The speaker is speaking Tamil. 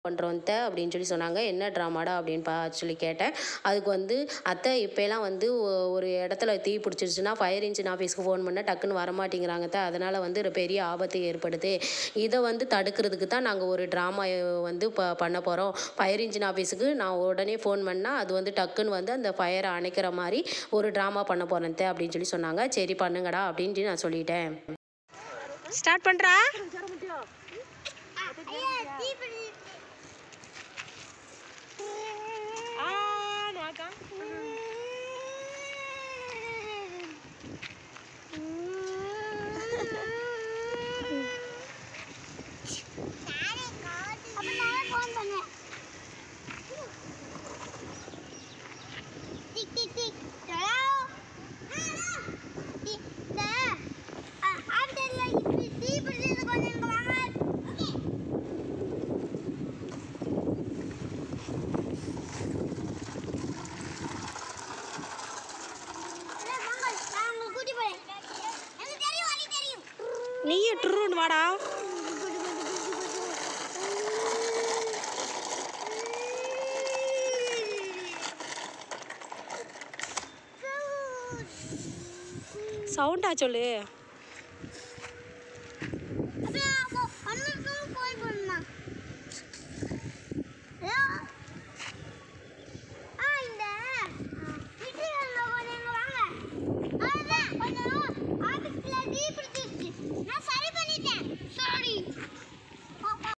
பண்ணுறோம் அத்தை அப்படின்னு சொல்லி சொன்னாங்க என்ன ட்ராமாடா அப்படின்னு பா சொல்லி கேட்டேன் அதுக்கு வந்து அத்தை இப்போலாம் வந்து ஒ- ஒரு இடத்துல தீ பிடிச்சிருச்சுன்னா ஃபயர் இன்ஜின் ஆஃபீஸ்க்கு ஃபோன் பண்ணால் டக்குன்னு வரமாட்டேங்கிறாங்க அத்தை அதனால் வந்து ஒரு பெரிய ஆபத்து ஏற்படுது இதை வந்து தடுக்கிறதுக்கு தான் நாங்கள் ஒரு ட்ராமா வந்து ப பண்ண போகிறோம் ஃபயர் இன்ஜின் ஆஃபீஸுக்கு நான் உடனே ஃபோன் பண்ணால் அது வந்து டக்குன்னு வந்து அந்த ஃபயரை அணைக்கிற மாதிரி ஒரு ட்ராமா பண்ண போகிறேன் அத்தை அப்படின்னு சொல்லி சொன்னாங்க சரி பண்ணுங்கடா அப்படின்னு சொல்லி நான் சொல்லிட்டேன் ஸ்டார்ட் பண்ணுறா கூட்டி போறேன் எனக்கு தெரியும் வழி தெரியும் நீயே ட்ரூன்னு வாடா சவுண்டா சொல்லு